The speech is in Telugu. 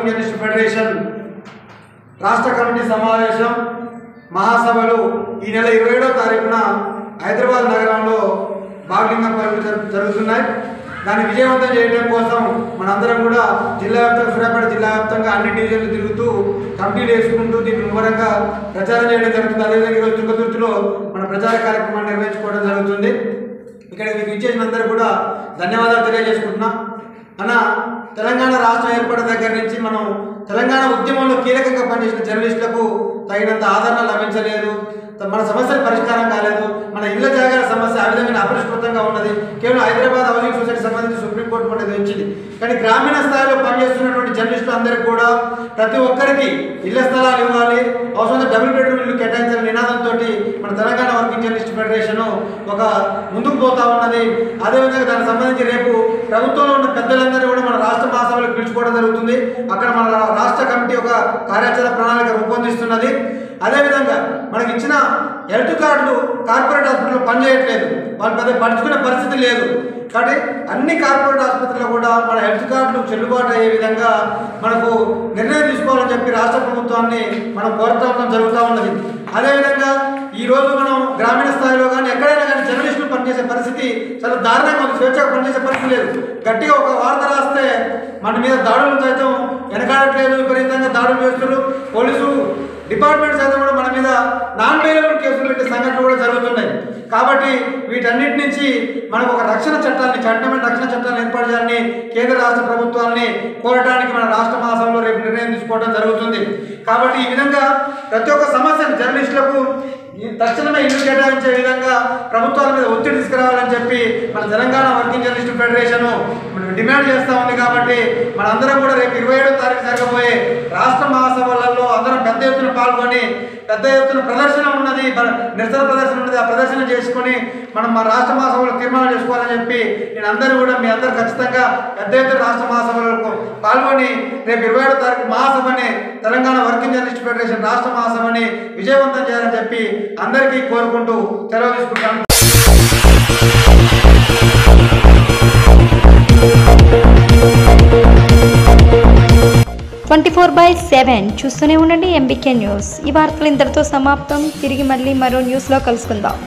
వర్కింగ్ జర్నలిస్ట్ ఫెడరేషన్ రాష్ట్ర కమిటీ సమావేశం మహాసభలు ఈ నెల ఇరవై ఏడవ తారీఖున హైదరాబాద్ నగరంలో భాగంగా పనులు జరు- జరుగుతున్నాయి దాన్ని విజయవంతం చేయడం కోసం మనందరం కూడా జిల్లా వ్యాప్తంగా సూర్యాపేట జిల్లా వ్యాప్తంగా అన్ని డివిజన్లు తిరుగుతూ కమిటీలు వేసుకుంటూ దీన్ని ముమ్మరంగా ప్రచారం చేయడం జరుగుతుంది అదేవిధంగా ఈరోజు తుంగతుర్తిలో మన ప్రచార కార్యక్రమాన్ని నిర్వహించుకోవడం జరుగుతుంది ఇక్కడ మీకు ఇచ్చేసిన అందరూ కూడా ధన్యవాదాలు తెలియజేసుకుంటున్నాం అన్న తెలంగాణ రాష్ట్రం ఏర్పడిన దగ్గర నుంచి మనం తెలంగాణ ఉద్యమంలో కీలకంగా పనిచేసిన జర్నలిస్టులకు తగినంత ఆదరణ లభించలేదు త- మన సమస్యలు పరిష్కారం కాలేదు మన ఇళ్ల జాగాల సమస్య ఆ విధంగా అపరిష్కృతంగా ఉన్నది కేవలం హైదరాబాద్ హౌసింగ్ సొసైటీ సంబంధించి సుప్రీంకోర్టు మనది వచ్చింది కానీ గ్రామీణ స్థాయిలో పనిచేస్తున్నటువంటి జర్నలిస్టులు అందరికీ కూడా ప్రతి ఒక్కరికి ఇళ్ల స్థలాలు ఇవ్వాలి అవసరం డబుల్ బెడ్రూమ్ ఇల్లు కేటాయించాలని నినాదంతో మన తెలంగాణ వర్కింగ్ జర్నలిస్ట్ ఫెడరేషన్ ఒక ముందుకు పోతా ఉన్నది అదేవిధంగా దానికి సంబంధించి రేపు ప్రభుత్వంలో ఉన్న పెద్దలందరూ కూడా మన రాష్ట్ర మహాసభలకు పిలుచుకోవడం జరుగుతుంది అక్కడ మన రా- రాష్ట్ర కమిటీ ఒక కార్యాచరణ ప్రణాళిక రూపొందిస్తున్నది అదేవిధంగా మనకి ఇచ్చిన హెల్త్ కార్డులు కార్పొరేట్ హాస్పిటల్లో పనిచేయట్లేదు వాళ్ళు పెద్ద పడుచుకునే పరిస్థితి లేదు కాబట్టి అన్ని కార్పొరేట్ ఆసుపత్రుల్లో కూడా మన హెల్త్ కార్డులు చెల్లుబాటు అయ్యే విధంగా మనకు నిర్ణయం తీసుకోవాలని చెప్పి రాష్ట్ర ప్రభుత్వాన్ని మనం కోరటం జరుగుతూ ఉన్నది అదేవిధంగా ఈ రోజు మనం గ్రామీణ స్థాయిలో కానీ ఎక్కడైనా కానీ జర్నలిస్టులు పనిచేసే పరిస్థితి చాలా దారుణంగా ఉంది స్వేచ్ఛగా పనిచేసే పరిస్థితి లేదు గట్టిగా ఒక వార్త రాస్తే మన మీద దాడులు సైతం వెనకాడట్లేదు విపరీతంగా దాడులు చేస్తున్నారు పోలీసు డిపార్ట్మెంట్ సైతం కూడా మన మీద నాన్ వేలబుల్ కేసులు పెట్టే సంఘటనలు కూడా జరుగుతున్నాయి కాబట్టి వీటన్నిటి నుంచి మనకు ఒక రక్షణ చట్టాన్ని చట్టమైన రక్షణ చట్టాన్ని ఏర్పాటు చేయాలని కేంద్ర రాష్ట్ర ప్రభుత్వాన్ని కోరడానికి మన రాష్ట్ర మహాసభలో రేపు నిర్ణయం తీసుకోవడం జరుగుతుంది కాబట్టి ఈ విధంగా ప్రతి ఒక్క సమస్యను జర్నలిస్టులకు ఈ తక్షణమే ఇల్లు కేటాయించే విధంగా ప్రభుత్వాల మీద ఒత్తిడి తీసుకురావాలని చెప్పి మన Telangana working journalist federation demand చేస్తూ ఉంది కాబట్టి మనందరం కూడా రేపు ఇరవై ఏడో తారీఖు జరగబోయే రాష్ట్ర మహాసభలలో అందరం పెద్ద ఎత్తున పాల్గొని పెద్ద ఎత్తున ప్రదర్శన ఉన్నది మన నిరసన ప్రదర్శన ఉన్నది ఆ ప్రదర్శన చేసుకొని మనం మా రాష్ట్ర మహాసభలో తీర్మానం చేసుకోవాలని చెప్పి నేను అందరూ కూడా మీ అందరూ ఖచ్చితంగా పెద్ద ఎత్తున రాష్ట్ర మహాసభలకు పాల్గొని రేపు ఇరవై ఏడో తారీఖు మహాసభని తెలంగాణ వర్కింగ్ జర్నలిస్ట్ ఫెడరేషన్ రాష్ట్ర మహాసభని విజయవంతం చేయాలని చెప్పి అందరికీ కోరుకుంటూ సెలవు తీసుకుంటాను ట్వంటీ ఫోర్ బై సెవెన్ చూస్తూనే ఉండండి ఎంబీకే న్యూస్ ఈ వార్తలు ఇంతటితో సమాప్తం తిరిగి మళ్ళీ మరో న్యూస్లో కలుసుకుందాం